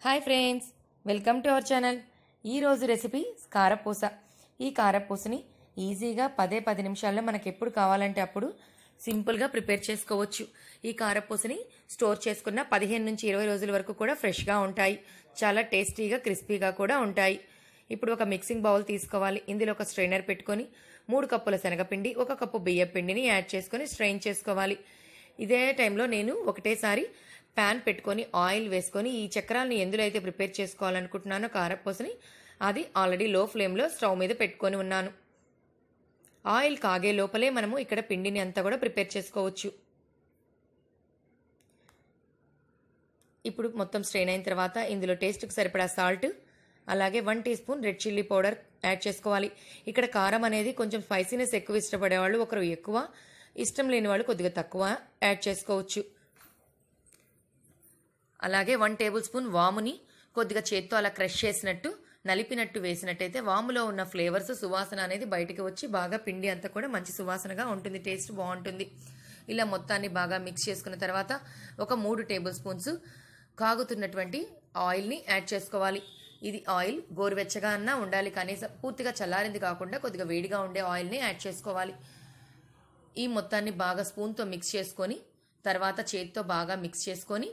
hi friends welcome to our channel ఈరోజు recipe కారపూస ఈ కారపూసని ఈజీగా పదే పది నిమిషాల్లో మనకి ఎప్పుడు కావాలంటే అప్పుడు సింపుల్గా ప్రిపేర్ చేసుకోవచ్చు ఈ కారపూసని స్టోర్ చేసుకున్న పదిహేను నుంచి ఇరవై రోజుల వరకు కూడా ఫ్రెష్గా ఉంటాయి చాలా టేస్టీగా క్రిస్పీగా కూడా ఉంటాయి ఇప్పుడు ఒక మిక్సింగ్ బౌల్ తీసుకోవాలి ఇందులో ఒక స్ట్రైనర్ పెట్టుకొని మూడు కప్పుల శనగపిండి ఒక కప్పు బియ్య పిండిని యాడ్ చేసుకొని స్ట్రెయిన్ చేసుకోవాలి ఇదే టైంలో నేను ఒకటేసారి ప్యాన్ పెట్టుకొని ఆయిల్ వేసుకొని ఈ చక్రాలను ఎందులో అయితే ప్రిపేర్ చేసుకోవాలనుకుంటున్నానో కారపూసని అది ఆల్రెడీ లో ఫ్లేమ్లో స్టవ్ మీద పెట్టుకొని ఉన్నాను ఆయిల్ కాగే లోపలే మనము ఇక్కడ పిండిని అంతా కూడా ప్రిపేర్ చేసుకోవచ్చు ఇప్పుడు మొత్తం స్ట్రెయిన్ అయిన తర్వాత ఇందులో టేస్ట్కి సరిపడా సాల్ట్ అలాగే one teaspoon red chilli powder add చేసుకోవాలి ఇక్కడ కారం అనేది కొంచెం స్పైసీనెస్ ఎక్కువ ఇష్టపడే వాళ్ళు ఒకరు ఎక్కువ ఇష్టం లేని వాళ్ళు కొద్దిగా తక్కువ యాడ్ చేసుకోవచ్చు అలాగే వన్ టేబుల్ స్పూన్ వాముని కొద్దిగా చేత్తో అలా క్రష్ చేసినట్టు నలిపినట్టు వేసినట్టయితే వాములో ఉన్న ఫ్లేవర్స్ సువాసన అనేది బయటికి వచ్చి బాగా పిండి అంతా కూడా మంచి సువాసనగా ఉంటుంది టేస్ట్ బాగుంటుంది ఇలా మొత్తాన్ని బాగా మిక్స్ చేసుకున్న తర్వాత ఒక మూడు టేబుల్ స్పూన్స్ కాగుతున్నటువంటి ఆయిల్ని యాడ్ చేసుకోవాలి ఇది ఆయిల్ గోరువెచ్చగా అన్నా ఉండాలి కనీసం పూర్తిగా చల్లారింది కాకుండా కొద్దిగా వేడిగా ఉండే ఆయిల్ని యాడ్ చేసుకోవాలి ఈ మొత్తాన్ని బాగా స్పూన్తో మిక్స్ చేసుకొని తర్వాత చేత్తో బాగా మిక్స్ చేసుకొని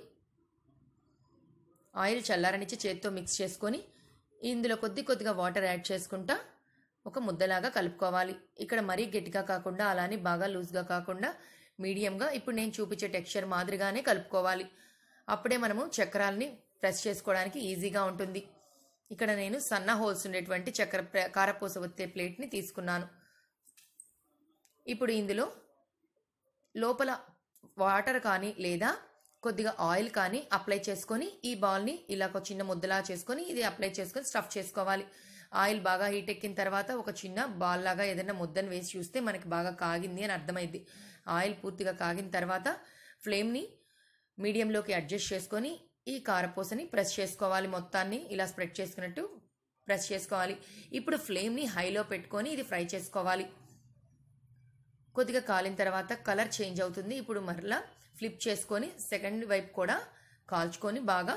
ఆయిల్ చల్లారనిచ్చి చేత్తో మిక్స్ చేసుకొని ఇందులో కొద్ది కొద్దిగా వాటర్ యాడ్ చేసుకుంటా ఒక ముద్దలాగా కలుపుకోవాలి ఇక్కడ మరీ గట్టిగా కాకుండా అలానే బాగా లూజ్గా కాకుండా మీడియంగా ఇప్పుడు నేను చూపించే టెక్స్చర్ మాదిరిగానే కలుపుకోవాలి అప్పుడే మనము చక్రాలని ప్రెస్ చేసుకోవడానికి ఈజీగా ఉంటుంది ఇక్కడ నేను సన్న హోల్స్ ఉండేటువంటి చక్కెర ప్ర- కారపూస ఒత్తే ప్లేట్ని తీసుకున్నాను ఇప్పుడు ఇందులో లోపల వాటర్ కానీ లేదా కొద్దిగా ఆయిల్ కానీ అప్లై చేసుకొని ఈ బాల్ని ఇలా ఒక చిన్న ముద్దలా చేసుకొని ఇది అప్లై చేసుకొని స్టఫ్ చేసుకోవాలి ఆయిల్ బాగా హీట్ ఎక్కిన తర్వాత ఒక చిన్న బాల్ లాగా ఏదైనా ముద్దను వేసి చూస్తే మనకి బాగా కాగింది అని అర్థమైంది ఆయిల్ పూర్తిగా కాగిన తర్వాత ఫ్లేమ్ని మీడియంలోకి అడ్జస్ట్ చేసుకొని ఈ కారపూసని ప్రెస్ చేసుకోవాలి మొత్తాన్ని ఇలా స్ప్రెడ్ చేసుకున్నట్టు ప్రెస్ చేసుకోవాలి ఇప్పుడు ఫ్లేమ్ని హైలో పెట్టుకొని ఇది ఫ్రై చేసుకోవాలి కొద్దిగా కాలిన తర్వాత కలర్ చేంజ్ అవుతుంది ఇప్పుడు మరలా ఫ్లిప్ చేసుకొని సెకండ్ వైపు కూడా కాల్చుకొని బాగా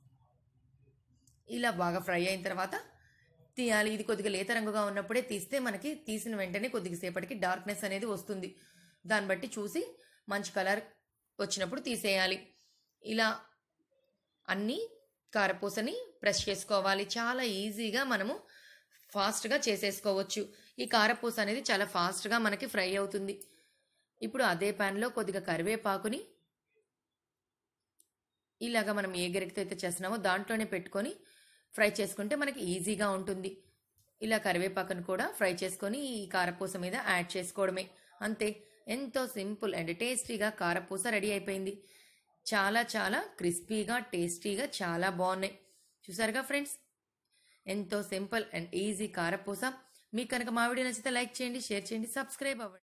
ఇలా బాగా ఫ్రై అయిన తర్వాత తీయాలి ఇది కొద్దిగా లేత రంగుగా ఉన్నప్పుడే తీస్తే మనకి తీసిన వెంటనే కొద్దిగా సేపటికి డార్క్నెస్ అనేది వస్తుంది దాన్ని బట్టి చూసి మంచి కలర్ వచ్చినప్పుడు తీసేయాలి ఇలా అన్నీ కారపూసని ప్రెస్ చేసుకోవాలి చాలా ఈజీగా మనము ఫాస్ట్గా చేసేసుకోవచ్చు ఈ కారపూస అనేది చాలా ఫాస్ట్గా మనకి ఫ్రై అవుతుంది ఇప్పుడు అదే ప్యాన్లో కొద్దిగా కరివేపాకుని ఇలాగా మనం ఏ గరికతో అయితే చేస్తున్నామో దాంట్లోనే పెట్టుకొని ఫ్రై చేసుకుంటే మనకి ఈజీగా ఉంటుంది ఇలా కరివేపాకును కూడా ఫ్రై చేసుకొని ఈ కారపూస మీద యాడ్ చేసుకోవడమే అంతే ఎంతో సింపుల్ అండ్ టేస్టీగా కారపూస రెడీ అయిపోయింది చాలా చాలా క్రిస్పీగా టేస్టీగా చాలా బాగున్నాయి చూసారుగా ఫ్రెండ్స్ ఎంతో సింపుల్ అండ్ ఈజీ కారపూస మీకు కనుక మా వీడియో నచ్చితే లైక్ చేయండి షేర్ చేయండి సబ్స్క్రైబ్ అవ్వండి